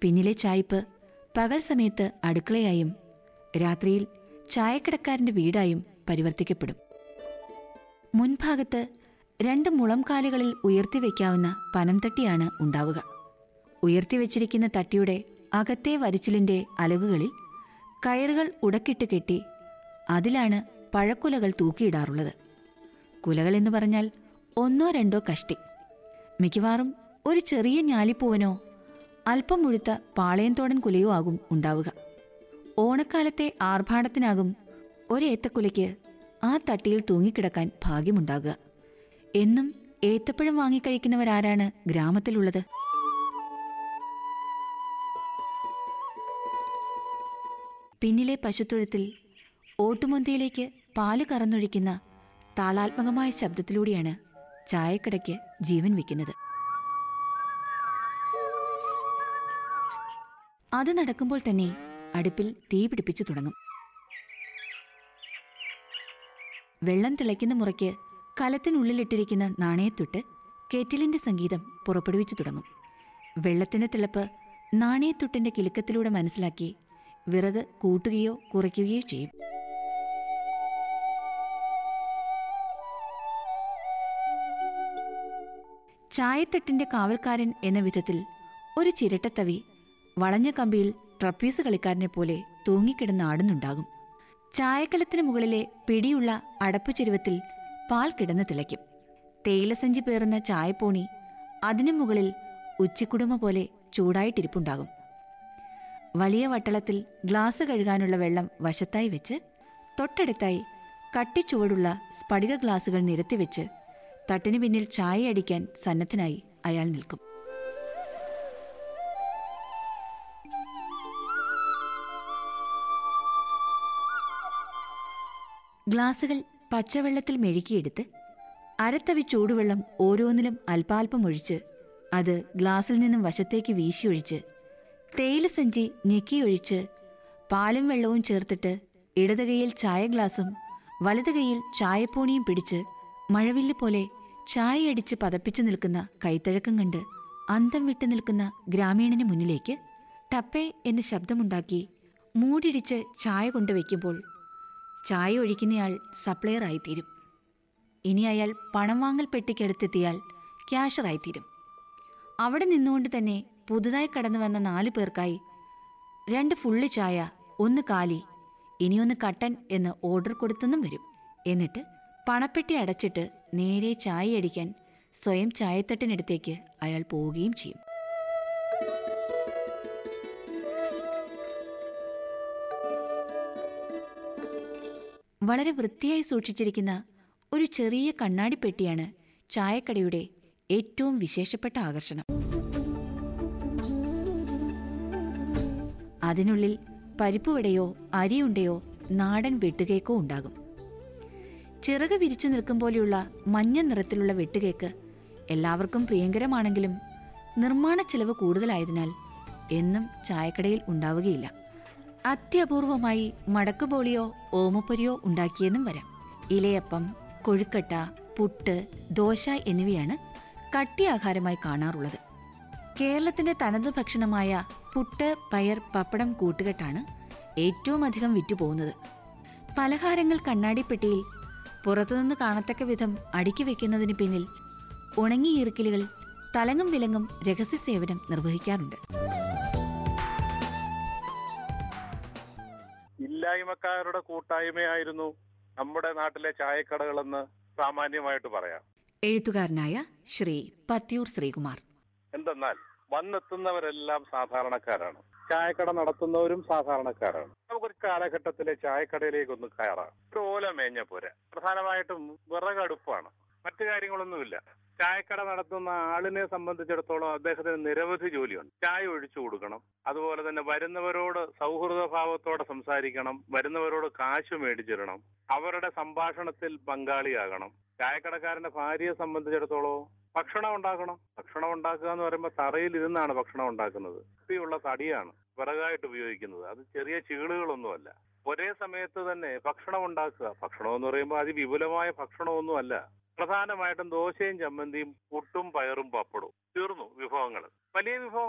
പിന്നിലെ ചായ്പ് പകൽ സമയത്ത് അടുക്കളയായും രാത്രിയിൽ ചായക്കടക്കാരന്റെ വീടായും പരിവർത്തിക്കപ്പെടും മുൻഭാഗത്ത് രണ്ട് മുളംകാലുകളിൽ ഉയർത്തിവെക്കാവുന്ന പനംതട്ടിയാണ് ഉണ്ടാവുക ഉയർത്തിവെച്ചിരിക്കുന്ന തട്ടിയുടെ അകത്തെ വരിച്ചിലിന്റെ അലകുകളിൽ കയറുകൾ ഉടക്കിട്ട് കെട്ടി അതിലാണ് പഴക്കുലകൾ തൂക്കിയിടാറുള്ളത് കുലകൾ എന്ന് പറഞ്ഞാൽ ഒന്നോ രണ്ടോ കഷ്ടി മിക്കവാറും ഒരു ചെറിയ ഞാലിപ്പൂവനോ അല്പം മുഴുത്ത പാളയംതോടൻ കുലയോ ആകും ഉണ്ടാവുക ഓണക്കാലത്തെ ആർഭാടത്തിനാകും ഒരു ഏത്തക്കുലയ്ക്ക് ആ തട്ടിയിൽ തൂങ്ങിക്കിടക്കാൻ ഭാഗ്യമുണ്ടാകുക എന്നും ഏത്തപ്പഴം വാങ്ങിക്കഴിക്കുന്നവരാരാണ് ഗ്രാമത്തിലുള്ളത് പിന്നിലെ പശുത്തൊഴുത്തിൽ ഓട്ടുമൊന്തയിലേക്ക് പാല് കറന്നൊഴിക്കുന്ന താളാത്മകമായ ശബ്ദത്തിലൂടെയാണ് ചായക്കടയ്ക്ക് ജീവൻ വെക്കുന്നത് അത് നടക്കുമ്പോൾ തന്നെ അടുപ്പിൽ തീ പിടിപ്പിച്ചു തുടങ്ങും വെള്ളം തിളയ്ക്കുന്ന മുറയ്ക്ക് കലത്തിനുള്ളിലിട്ടിരിക്കുന്ന നാണയത്തൊട്ട് കെറ്റിലിന്റെ സംഗീതം പുറപ്പെടുവിച്ചു തുടങ്ങും വെള്ളത്തിന്റെ തിളപ്പ് നാണയത്തൊട്ടിന്റെ കിലുക്കത്തിലൂടെ മനസ്സിലാക്കി വിറക് കൂട്ടുകയോ കുറയ്ക്കുകയോ ചെയ്യും ചായത്തട്ടിന്റെ കാവൽക്കാരൻ എന്ന വിധത്തിൽ ഒരു ചിരട്ടത്തവി വളഞ്ഞ കമ്പിയിൽ ട്രപ്പീസ് കളിക്കാരനെ പോലെ തൂങ്ങിക്കിടന്ന് ആടുന്നുണ്ടാകും ചായക്കലത്തിന് മുകളിലെ പിടിയുള്ള അടപ്പു ചെരുവത്തിൽ പാൽ കിടന്ന് തിളയ്ക്കും തേയിലസഞ്ചി പേറുന്ന ചായപ്പോണി അതിനു മുകളിൽ ഉച്ചിക്കുടുമ പോലെ ചൂടായിട്ടിരിപ്പുണ്ടാകും വലിയ വട്ടളത്തിൽ ഗ്ലാസ് കഴുകാനുള്ള വെള്ളം വശത്തായി വെച്ച് തൊട്ടടുത്തായി കട്ടിച്ചുവടുള്ള സ്ഫടിക ഗ്ലാസുകൾ നിരത്തിവെച്ച് തട്ടിനു പിന്നിൽ ചായ അടിക്കാൻ സന്നദ്ധനായി അയാൾ നിൽക്കും ഗ്ലാസുകൾ പച്ചവെള്ളത്തിൽ മെഴുകിയെടുത്ത് അരത്തവി ചൂടുവെള്ളം ഓരോന്നിലും അല്പാൽപ്പം ഒഴിച്ച് അത് ഗ്ലാസ്സിൽ നിന്നും വശത്തേക്ക് വീശിയൊഴിച്ച് തേയില സഞ്ചി ഞെക്കിയൊഴിച്ച് പാലും വെള്ളവും ചേർത്തിട്ട് ഇടത് കൈയിൽ ചായ ഗ്ലാസും വലത് കൈയിൽ ചായപ്പോണിയും പിടിച്ച് മഴവില്ല് പോലെ ചായയടിച്ച് പതപ്പിച്ചു നിൽക്കുന്ന കൈത്തഴക്കം കണ്ട് അന്തം വിട്ടു നിൽക്കുന്ന ഗ്രാമീണന് മുന്നിലേക്ക് ടപ്പേ എന്ന് ശബ്ദമുണ്ടാക്കി മൂടിടിച്ച് ചായ കൊണ്ടുവയ്ക്കുമ്പോൾ ചായ ഒഴിക്കുന്നയാൾ സപ്ലയറായിത്തീരും ഇനി അയാൾ പണം വാങ്ങൽ പെട്ടിക്കടുത്തെത്തിയാൽ ക്യാഷറായിത്തീരും അവിടെ നിന്നുകൊണ്ട് തന്നെ പുതുതായി കടന്നു വന്ന നാലു പേർക്കായി രണ്ട് ഫുള്ള് ചായ ഒന്ന് കാലി ഇനിയൊന്ന് കട്ടൻ എന്ന് ഓർഡർ കൊടുത്തെന്നും വരും എന്നിട്ട് പണപ്പെട്ടി അടച്ചിട്ട് നേരെ ചായ അടിക്കാൻ സ്വയം ചായത്തട്ടിനടുത്തേക്ക് അയാൾ പോവുകയും ചെയ്യും വളരെ വൃത്തിയായി സൂക്ഷിച്ചിരിക്കുന്ന ഒരു ചെറിയ കണ്ണാടിപ്പെട്ടിയാണ് ചായക്കടയുടെ ഏറ്റവും വിശേഷപ്പെട്ട ആകർഷണം അതിനുള്ളിൽ പരിപ്പുവടയോ അരിയുണ്ടയോ നാടൻ വെട്ടുകേക്കോ ഉണ്ടാകും ചിറക് വിരിച്ചു നിൽക്കും പോലെയുള്ള മഞ്ഞ നിറത്തിലുള്ള വെട്ടുകേക്ക് എല്ലാവർക്കും പ്രിയങ്കരമാണെങ്കിലും നിർമ്മാണ ചെലവ് കൂടുതലായതിനാൽ എന്നും ചായക്കടയിൽ ഉണ്ടാവുകയില്ല അത്യപൂർവമായി മടക്കുപോളിയോ ഓമപ്പൊരിയോ ഉണ്ടാക്കിയെന്നും വരാം ഇലയപ്പം കൊഴുക്കട്ട പുട്ട് ദോശ എന്നിവയാണ് കട്ടി ആഹാരമായി കാണാറുള്ളത് കേരളത്തിന്റെ തനത് ഭക്ഷണമായ പുട്ട് പയർ പപ്പടം കൂട്ടുകെട്ടാണ് ഏറ്റവും അധികം വിറ്റുപോകുന്നത് പലഹാരങ്ങൾ കണ്ണാടിപ്പെട്ടിയിൽ പുറത്തുനിന്ന് കാണത്തക്ക വിധം അടുക്കി വെക്കുന്നതിന് പിന്നിൽ ഉണങ്ങിയീർക്കിലുകൾ തലങ്ങും വിലങ്ങും രഹസ്യ സേവനം നിർവഹിക്കാറുണ്ട് ഇല്ലായ്മക്കാരുടെ കൂട്ടായ്മയായിരുന്നു നമ്മുടെ നാട്ടിലെ ചായക്കടകളെന്ന് സാമാന്യമായിട്ട് പറയാം എഴുത്തുകാരനായ ശ്രീ പത്തിയൂർ ശ്രീകുമാർ എന്തെന്നാൽ വന്നെത്തുന്നവരെല്ലാം സാധാരണക്കാരാണ് ചായക്കട നടത്തുന്നവരും സാധാരണക്കാരാണ് നമുക്കൊരു കാലഘട്ടത്തിലെ ചായക്കടയിലേക്ക് ഒന്ന് കയറാം ഒരു ഓല മേഞ്ഞ പോരാ പ്രധാനമായിട്ടും വിറകടുപ്പാണ് മറ്റു കാര്യങ്ങളൊന്നുമില്ല ചായക്കട നടത്തുന്ന ആളിനെ സംബന്ധിച്ചിടത്തോളം അദ്ദേഹത്തിന് നിരവധി ജോലിയുണ്ട് ചായ ഒഴിച്ചു കൊടുക്കണം അതുപോലെ തന്നെ വരുന്നവരോട് സൗഹൃദഭാവത്തോടെ സംസാരിക്കണം വരുന്നവരോട് കാശ് മേടിച്ചിടണം അവരുടെ സംഭാഷണത്തിൽ പങ്കാളിയാകണം ചായക്കടക്കാരന്റെ ഭാര്യയെ സംബന്ധിച്ചിടത്തോളം ഭക്ഷണം ഉണ്ടാക്കണം ഭക്ഷണം ഉണ്ടാക്കുക എന്ന് പറയുമ്പോൾ തറയിൽ ഇരുന്നാണ് ഭക്ഷണം ഉണ്ടാക്കുന്നത് കട്ടിയുള്ള തടിയാണ് വിറകായിട്ട് ഉപയോഗിക്കുന്നത് അത് ചെറിയ ചീളുകളൊന്നുമല്ല ഒരേ സമയത്ത് തന്നെ ഭക്ഷണം ഉണ്ടാക്കുക ഭക്ഷണം എന്ന് പറയുമ്പോൾ അതിവിപുലമായ ഭക്ഷണമൊന്നുമല്ല പ്രധാനമായിട്ടും ദോശയും ചമ്മന്തിയും പുട്ടും പയറും പപ്പടവും തീർന്നു വിഭവങ്ങൾ വലിയ വിഭവങ്ങൾ